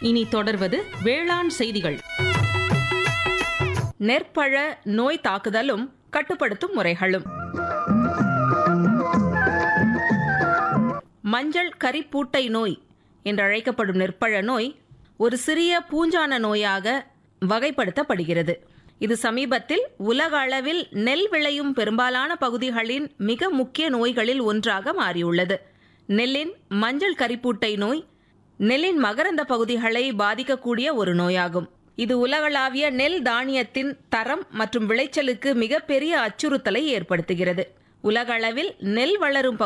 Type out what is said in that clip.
இனி தொடர்வது வேளாண் செய்திகள் நெற்பழ நோய் தாக்குதலும் கட்டுப்படுத்தும் முறைகளும் மஞ்சள் கரிப்பூட்டை நோய் என்று அழைக்கப்படும் நெற்பழ நோய் ஒரு சிறிய பூஞ்சான நோயாக வகைப்படுத்தப்படுகிறது இது சமீபத்தில் உலக அளவில் நெல் விளையும் பெரும்பாலான பகுதிகளின் மிக முக்கிய நோய்களில் ஒன்றாக மாறியுள்ளது நெல்லின் மஞ்சள் கரிப்பூட்டை நோய் நெல்லின் மகரந்த பகுதிகளை பாதிக்கக்கூடிய ஒரு நோயாகும் இது உலகளாவிய நெல் தானியத்தின் தரம் மற்றும் விளைச்சலுக்கு மிகப்பெரிய அச்சுறுத்தலை ஏற்படுத்துகிறது உலகளவில் நெல் வளரும்